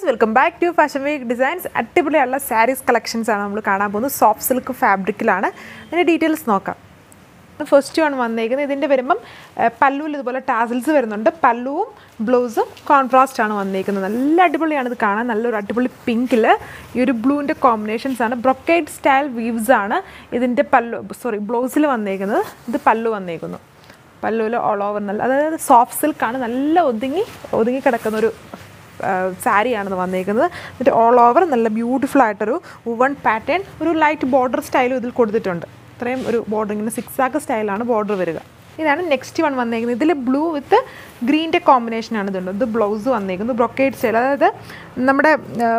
guys welcome back to fashion week designs അടിപൊളിയുള്ള saris collections ആണ് നമ്മൾ കാണാൻ പോകുന്നത് സോഫ്റ്റ് സിൽക്ക് ഫാബ്രിക്കിലാണ് അതിൻ്റെ ഡീറ്റെയിൽസ് നോക്കാം ഫസ്റ്റ് ആണ് വന്നേക്കുന്നത് ഇതിൻ്റെ വരുമ്പം ഏഹ്, പല്ലുവിൽ ഇതുപോലെ ടാസിൽസ് വരുന്നുണ്ട് പല്ലുവും ബ്ലൗസും കോൺട്രാസ്റ്റ് ആണ് വന്നേക്കുന്നത് നല്ല അടിപൊളിയാണ് ഇത് കാണാൻ നല്ലൊരു അടിപൊളി പിങ്കിൽ ഈ ഒരു ബ്ലൂവിൻ്റെ കോമ്പിനേഷൻസ് ആണ് ബ്രൊക്കേഡ് സ്റ്റൈൽ വീവ്സ് ആണ് ഇതിൻ്റെ പല്ലു സോറി ബ്ലൗസിൽ വന്നേക്കുന്നത് ഇത് പല്ലു വന്നേക്കുന്നു പല്ലുവിൽ ഓൾ ഓവർ നല്ല അതായത് സോഫ്റ്റ് സിൽക്കാണ് നല്ല ഒതുങ്ങി ഒതുങ്ങി കിടക്കുന്ന ഒരു സാരിയാണെന്ന് വന്നേക്കുന്നത് എന്നിട്ട് ഓൾ ഓവർ നല്ല ബ്യൂട്ടിഫുൾ ആയിട്ടൊരു വുവൺ പാറ്റേൺ ഒരു ലൈറ്റ് ബോർഡർ സ്റ്റൈലും ഇതിൽ കൊടുത്തിട്ടുണ്ട് ഇത്രയും ഒരു ബോർഡർ ഇങ്ങനെ സിക്സ് ആക്ക് സ്റ്റൈലാണ് ബോർഡർ വരിക ഇതാണ് നെക്സ്റ്റ് വൺ വന്നേക്കുന്നത് ഇതിൽ ബ്ലൂ വിത്ത് ഗ്രീൻ്റെ കോമ്പിനേഷനാണ് ഇതുണ്ട് ഇത് ബ്ലൗസ് വന്നേക്കുന്നത് ബ്രൊക്കേഡ് സ്റ്റൈൽ അതായത് നമ്മുടെ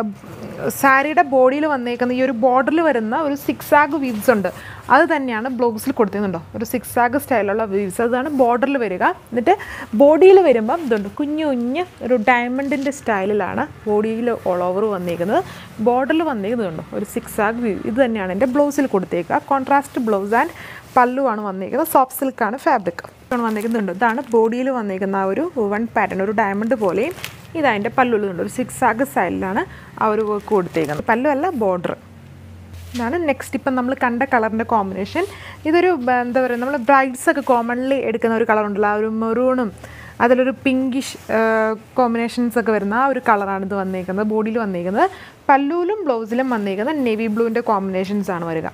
സാരിയുടെ ബോഡിയിൽ വന്നേക്കുന്ന ഈ ഒരു ബോർഡറിൽ വരുന്ന ഒരു സിക്സ് ആഗ് വീവ്സ് ഉണ്ട് അത് തന്നെയാണ് ബ്ലൗസിൽ കൊടുത്തിരുന്നുണ്ടോ ഒരു സിക്സ് ആഗ് സ്റ്റൈലുള്ള വീവ്സ് അതാണ് ബോർഡറിൽ വരിക എന്നിട്ട് ബോഡിയിൽ വരുമ്പം ഇതുണ്ട് കുഞ്ഞു കുഞ്ഞ് ഒരു ഡയമണ്ടിൻ്റെ സ്റ്റൈലിലാണ് ബോഡിയിൽ ഓൾ ഓവർ വന്നേക്കുന്നത് ബോർഡറിൽ വന്നേക്കുന്നുണ്ടോ ഒരു സിക്സ് ആഗ് വീവ് ഇത് തന്നെയാണ് എൻ്റെ ബ്ലൗസിൽ കൊടുത്തേക്കുക കോൺട്രാസ്റ്റ് ബ്ലൗസ് ആൻഡ് പല്ലുവാണ് വന്നേക്കുന്നത് സോഫ്റ്റ് സിൽക്കാണ് ഫാബ്രിക് ആണ് വന്നേക്കുന്നുണ്ട് ഇതാണ് ബോഡിയിൽ വന്നേക്കുന്ന ആ ഒരു വൺ പാറ്റേൺ ഒരു ഡയമണ്ട് പോലെയും ഇതതിൻ്റെ പല്ലുള്ളുന്നുണ്ട് ഒരു സിക്സ് ആഗ് സ്റ്റൈലിലാണ് ആ ഒരു വർക്ക് കൊടുത്തേക്കുന്നത് പല്ലു അല്ല ബോർഡർ ഇതാണ് നെക്സ്റ്റ് ഇപ്പം നമ്മൾ കണ്ട കളറിൻ്റെ കോമ്പിനേഷൻ ഇതൊരു ബ- എന്താ പറയുക നമ്മൾ ബ്രൈഡ്സ് ഒക്കെ കോമൺലി എടുക്കുന്ന ഒരു കളർ ഉണ്ടല്ലോ ആ ഒരു മെറൂണും അതിലൊരു പിങ്കിഷ് കോമ്പിനേഷൻസ് ഒക്കെ വരുന്ന ആ ഒരു കളറാണ് ഇത് വന്നേക്കുന്നത് ബോഡിയിൽ വന്നേക്കുന്നത് പല്ലുവിലും ബ്ലൗസിലും വന്നേക്കുന്നത് നെവി ബ്ലൂവിൻ്റെ കോമ്പിനേഷൻസ് ആണ് വരിക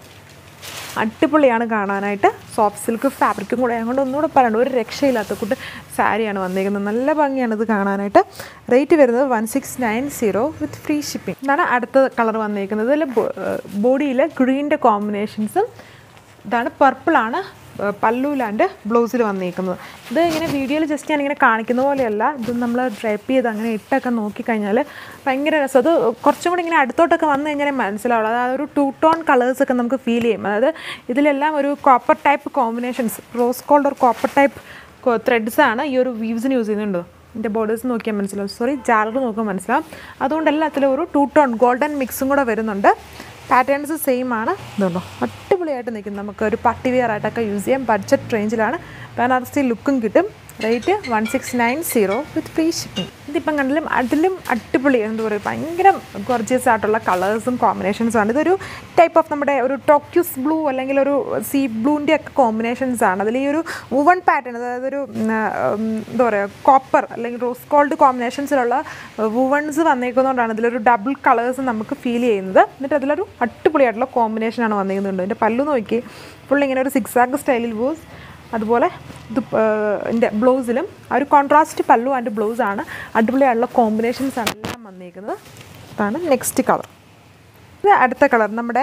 അടിപൊളിയാണ് കാണാനായിട്ട് സോഫ്റ്റ് സിൽക്ക് ഫാബ്രിക്കും കൂടെ അതുകൊണ്ട് ഒന്നുകൂടെ പറയണ്ട ഒരു രക്ഷയില്ലാത്ത കൂട്ട് സാരിയാണ് വന്നിരിക്കുന്നത് നല്ല ഭംഗിയാണ് ഇത് കാണാനായിട്ട് റേറ്റ് വരുന്നത് one six nine zero with free shipping ഇതാണ് അടുത്ത കളർ വന്നിരിക്കുന്നത് ഇതിൽ ബോഡിയിൽ ഗ്രീൻ്റെ കോമ്പിനേഷൻസും ഇതാണ് പർപ്പിളാണ് പല്ലൂലാണ്ട് ബ്ലൗസിൽ വന്നിരിക്കുന്നത് ഇത് ഇങ്ങനെ വീഡിയോയിൽ ജസ്റ്റ് ഞാനിങ്ങനെ കാണിക്കുന്ന പോലെയല്ല ഇത് നമ്മൾ ഡ്രൈപ്പ് ചെയ്ത് അങ്ങനെ ഇട്ടൊക്കെ നോക്കിക്കഴിഞ്ഞാൽ ഭയങ്കര രസം അത് കുറച്ചും കൂടി ഇങ്ങനെ അടുത്തോട്ടൊക്കെ വന്നു കഴിഞ്ഞാൽ മനസ്സിലാവുള്ളൂ അതായത് ഒരു ടൂ ടോൺ കളേഴ്സൊക്കെ നമുക്ക് ഫീൽ ചെയ്യും അതായത് ഇതിലെല്ലാം ഒരു copper type combinations rose gold ഒരു കോപ്പർ ടൈപ്പ് ത്രെഡ്സ് ആണ് ഈ ഒരു വീവ്സിന് യൂസ് ചെയ്യുന്നുണ്ടോ ഇതിൻ്റെ ബോർഡേഴ്സ് നോക്കിയാൽ മനസ്സിലാവും സോറി ജാലർ നോക്കുമ്പോൾ മനസ്സിലാവും അതുകൊണ്ട് എല്ലാത്തിലും ഒരു ടൂ ടോൺ ഗോൾഡൻ മിക്സും കൂടെ വരുന്നുണ്ട് പാറ്റേൺസ് സെയിം ആണ് ഇതുണ്ടോ അടിപൊളിയായിട്ട് നിൽക്കും നമുക്ക് ഒരു പട്ടി വെയർ ആയിട്ടൊക്കെ യൂസ് ചെയ്യാം ബഡ്ജറ്റ് റേഞ്ചിലാണ് ബനാറസി ലുക്കും കിട്ടും rate one six nine zero with free shipping ഇതിപ്പം കണ്ടിലും അതിലും അടിപൊളി എന്താ പറയുക ഭയങ്കര ഗോർജിയസ് ആയിട്ടുള്ള കളേഴ്സും കോമ്പിനേഷൻസും ആണ് ഇതൊരു ടൈപ്പ് ഓഫ് നമ്മുടെ ഒരു ടോക്യൂസ് ബ്ലൂ അല്ലെങ്കിൽ ഒരു സീ ബ്ലൂവിൻ്റെ ഒക്കെ കോമ്പിനേഷൻസ് ആണ് അതിൽ ഈ ഒരു വുവൺ പാറ്റേൺ അതായത് ഒരു ഉം, ഉം, എന്താ പറയുക കോപ്പർ അല്ലെങ്കിൽ റോസ് ഗോൾഡ് കോമ്പിനേഷൻസിലുള്ള വുവൺസ് വന്നേക്കുന്നതുകൊണ്ടാണ് ഇതിലൊരു ഡബിൾ കളേഴ്സ് നമുക്ക് ഫീൽ ചെയ്യുന്നത് എന്നിട്ട് അതിലൊരു അടിപൊളിയായിട്ടുള്ള കോമ്പിനേഷനാണ് വന്നിരിക്കുന്നുണ്ട് ഇതിൻ്റെ പല്ലു നോക്കി ഫുൾ ഇങ്ങനെ ഒരു സിക്സ് ആക്ക് സ്റ്റൈലിൽ വൂസ് അതുപോലെ ഇത് എൻ്റെ ബ്ലൗസിലും ആ ഒരു കോൺട്രാസ്റ്റ് പല്ലു ആൻഡ് ബ്ലൗസാണ് അടിപൊളിയായിട്ടുള്ള കോമ്പിനേഷൻസ് ആണ് എല്ലാം വന്നിരിക്കുന്നത് അതാണ് നെക്സ്റ്റ് കളർ ഇത് അടുത്ത കളർ നമ്മുടെ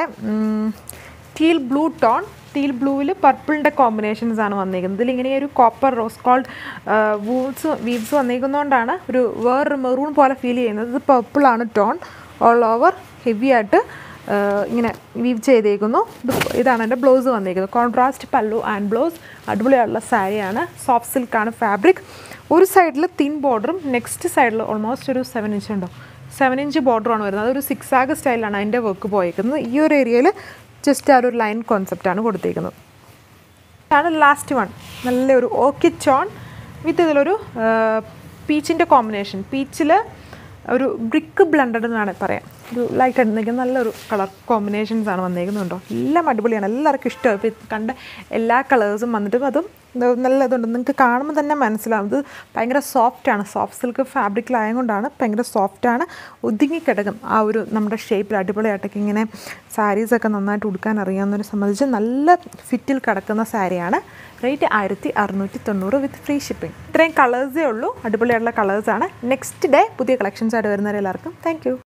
ടീൽ ബ്ലൂ ടോൺ ടീൽ ബ്ലൂവിൽ പർപ്പിളിൻ്റെ കോമ്പിനേഷൻസ് ആണ് വന്നിരിക്കുന്നത് ഇതിലിങ്ങനെ ഒരു copper rose gold wools weaves വന്നിരിക്കുന്നതുകൊണ്ടാണ് ഒരു വേറൊരു മെറൂൺ പോലെ ഫീൽ ചെയ്യുന്നത് ഇത് പർപ്പിളാണ് ടോൺ ഓൾ ഓവർ ഹെവി ആയിട്ട് ആ, ഇങ്ങനെ വീവ് ചെയ്തേക്കുന്നു ഇത് ഇതാണ് എൻ്റെ ബ്ലൗസ് വന്നിരിക്കുന്നത് കോൺട്രാസ്റ്റ് പല്ലു ആൻഡ് ബ്ലൗസ് അടിപൊളിയായിട്ടുള്ള സാരിയാണ് സോഫ്റ്റ് സിൽക്കാണ് ഫാബ്രിക് ഒരു സൈഡിൽ തിൻ ബോർഡറും നെക്സ്റ്റ് സൈഡിൽ ഓൾമോസ്റ്റ് ഒരു സെവൻ ഇഞ്ച് ഉണ്ടോ സെവൻ ഇഞ്ച് ബോർഡറാണ് വരുന്നത് അതൊരു സിക്സ് ആഗ് സ്റ്റൈലാണ് അതിൻ്റെ വർക്ക് പോയേക്കുന്നത് ഈ ഒരു ഏരിയയിൽ ജസ്റ്റ് ആ ഒരു ലൈൻ കോൺസെപ്റ്റാണ് കൊടുത്തേക്കുന്നത് ഇതാണ് ലാസ്റ്റ് വൺ നല്ലൊരു ഓക്കി ചോൺ വിത്ത് ഇതിലൊരു പീച്ചിൻ്റെ കോമ്പിനേഷൻ പീച്ചിൽ ഒരു ബ്രിക്ക് ബ്ലണ്ടഡ് എന്ന് വേണമെങ്കിൽ പറയാം ഒരു ലൈറ്റ് നിൽക്കുന്ന നല്ലൊരു കളർ കോമ്പിനേഷൻസ് ആണ് വന്നേക്കുന്നുണ്ടോ എല്ലാം അടിപൊളിയാണ് എല്ലാവർക്കും ഇഷ്ടമാണ് ഇപ്പോൾ കണ്ട എല്ലാ കളേഴ്സും വന്നിട്ടും അതും ഇത് നല്ല ഇതുണ്ട് നിങ്ങൾക്ക് കാണുമ്പോൾ തന്നെ മനസ്സിലാവും ഇത് ഭയങ്കര സോഫ്റ്റാണ് സോഫ്റ്റ് സിൽക്ക് ഫാബ്രിക്കിലായതുകൊണ്ടാണ് ഭയങ്കര സോഫ്റ്റാണ് ഒതുങ്ങിക്കിടക്കും ആ ഒരു നമ്മുടെ ഷേപ്പിൽ അടിപൊളിയായിട്ടൊക്കെ ഇങ്ങനെ സാരീസൊക്കെ നന്നായിട്ട് ഉടുക്കാൻ അറിയാവുന്നവരെ സംബന്ധിച്ച് നല്ല ഫിറ്റിൽ കിടക്കുന്ന സാരിയാണ് റേറ്റ് ആയിരത്തി അറുന്നൂറ്റി തൊണ്ണൂറ് വിത്ത് ഫ്രീ ഷിപ്പിംഗ് ഇത്രയും കളേഴ്സേ ഉള്ളൂ അടിപൊളിയായിട്ടുള്ള കളേഴ്സാണ് നെക്സ്റ്റ് ഡേ പുതിയ കളക്ഷൻസ് ആയിട്ട് വരുന്നവരെല്ലാവർക്കും താങ്ക് യു